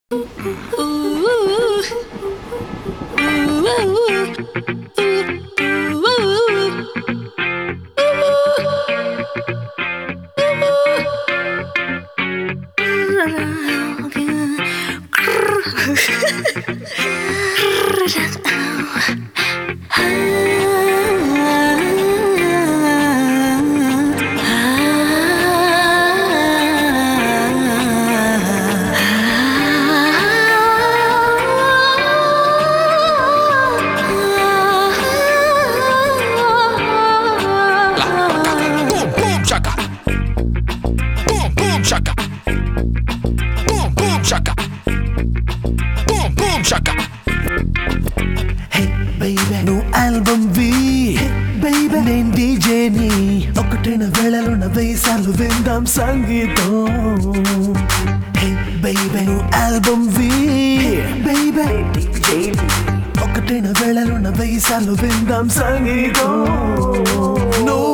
Boom, boom, chaka. Boom, boom, chaka. Boom, boom, chaka. Boom, boom, chaka. Hey baby నువ్వు album వి baby నేను డీజేని ఒకటిన వేళలున్న వేసాలు విందాం సంగీతం హే బేబీ నువ్వు ఆల్బమ్ వి బేబీ డీజేని ఒకటిన వేళలున్న వేసాలు విందాం సంగీతం నువ్వు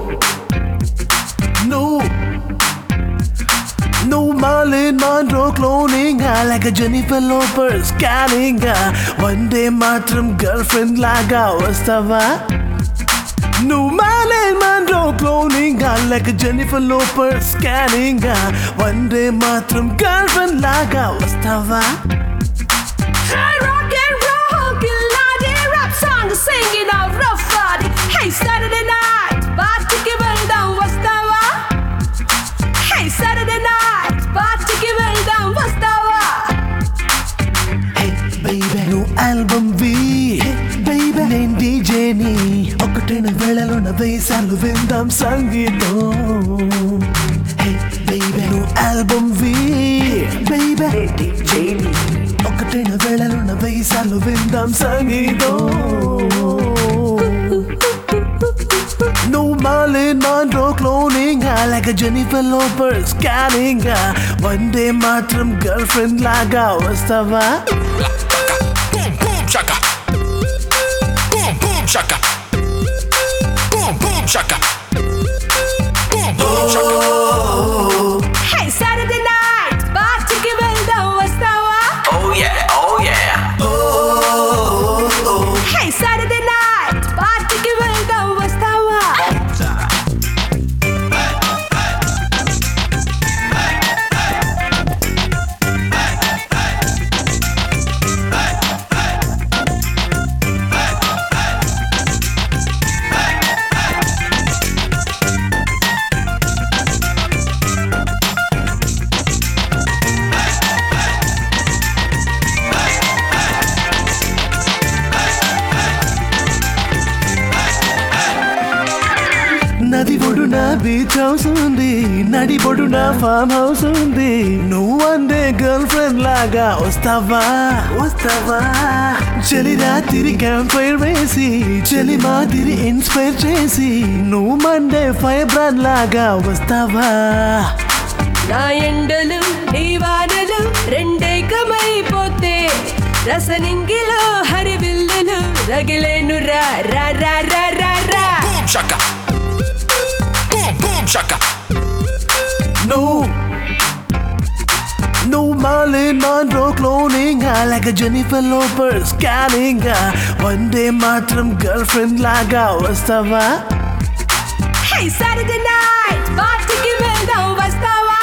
నువ్వు నువ్వు మాలిన్ మాండ్రో cloning like a Jennifer Lopez scanning one day మాత్రం గర్ల్ ఫ్రెండ్ లాగా వస్తావా నువ్వు మాలిన్ మాండ్రో cloning like a Jennifer Lopez scanning one day మాత్రం గర్ల్ ఫ్రెండ్ లాగా వస్తావా Hey, rock and roll, Gillardy, rap song, singing out rough body. Hey, Saturday night, partyకి వెళ్దాం వస్తావా? Hey, Saturday night, partyకి వెళ్దాం వస్తావా? హే బేబీ నువ్వు ఆల్బమ్ వి బేబీ నేను డీజేని ఒకటిన వేళలోన వేసాలు విందాం సంగీతం హే బేబీ నువ్వు ఆల్బమ్ వి బేబీ డీజేని ఒకటిన వేళలోన వేసాలు విందాం సంగీతం నువ్వు మాలిన్ మాండ్రో cloning like a Jennifer Lopez scanning one day మాత్రం గర్ల్ ఫ్రెండ్ లాగా వస్తావా Boom, boom, chaka. Boom, boom, chaka. Boom, boom, chaka. Boom, boom, chaka. Hey, Saturday night, partyకి వెళ్దాం వస్తావా? Oh yeah, oh yeah. Hey, Saturday night, partyకి వెళ్దాం వస్తావా? నది ఒడున బీచ్ హౌస్ ఉంది నడి పొడున ఫామ్ హౌస్ ఉంది నువ్వు అందే గర్ల్ ఫ్రెండ్ లాగా వస్తావా వస్తావా చలి రాత్రి క్యాంప్ ఫైర్ వేసి చలి మాదిరి ఇన్స్పైర్ చేసి నువ్వు మండే ఫైర్ బ్రాండ్ లాగా వస్తావా నా ఎండలు నీ వానలు రెండేకమైపోతే రసనింగిలో హరివిల్లులు రగిలేను రా రా రా రా రా రా Boom, chaka. Boom, boom, chaka. నువ్వు నువ్వు మాలిన్ మాండ్రో cloning like a Jennifer Lopez scanning one day మాత్రం గర్ల్ ఫ్రెండ్ లాగా వస్తావా హే సాటర్డే నైట్ పార్టీకి వెళ్దాం వస్తావా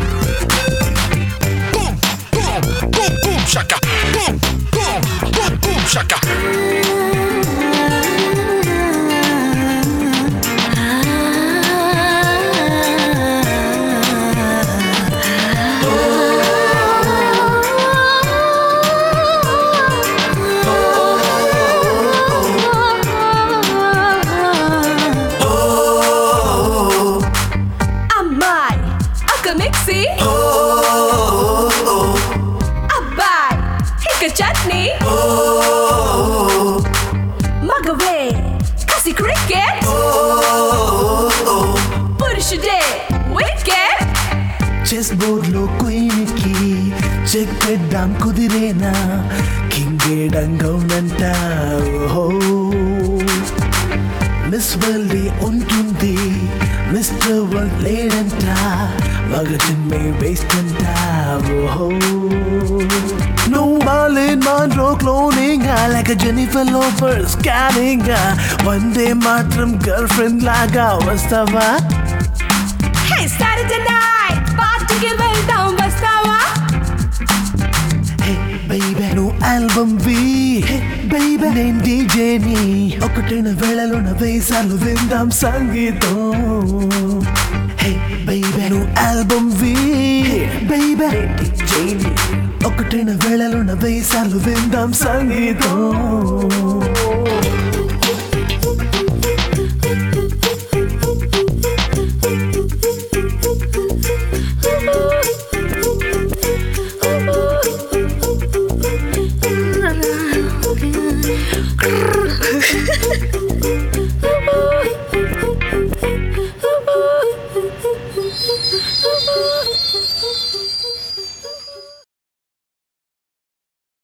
Boom, boom, boom, boom, chaka. Boom, boom, boom, boom, chaka. అమ్మాయి అక్క మిక్సీ అబ్బాయి ఇక చట్నీ మగవే కసి క్రికెట్ పురుషుడే వికెట్ చెస్ బోర్డ్ లో క్వీన్ కి చెక్ పెద్దాం కుదిరేనా కింగేడంగౌనంట ఓహో మిస్ వరల్డ్ ఉంటుంది మిస్టర్ వరల్డ్ లేడంట మగ చిమ్మే వేస్ట్ అంట ఓహో అలెజాండ్రో క్లోనింగ్ లేక Jennifer Lopez scanning one day మాత్రం గర్ల్ ఫ్రెండ్ లాగా వస్తావా Hey, Saturday night, పార్టీకి వెళ్దాం వస్తావా బైబే నువ్వు ఆల్బమ్ వి బైబే నేను డీజేని ఒకటిన వేళలోన వేసాలు విందాం సంగీతం హే బైబే నువ్వు ఆల్బమ్ వి బైబే డీజేని ఒకటిన వేళలోన వేసాలు విందాం సంగీతం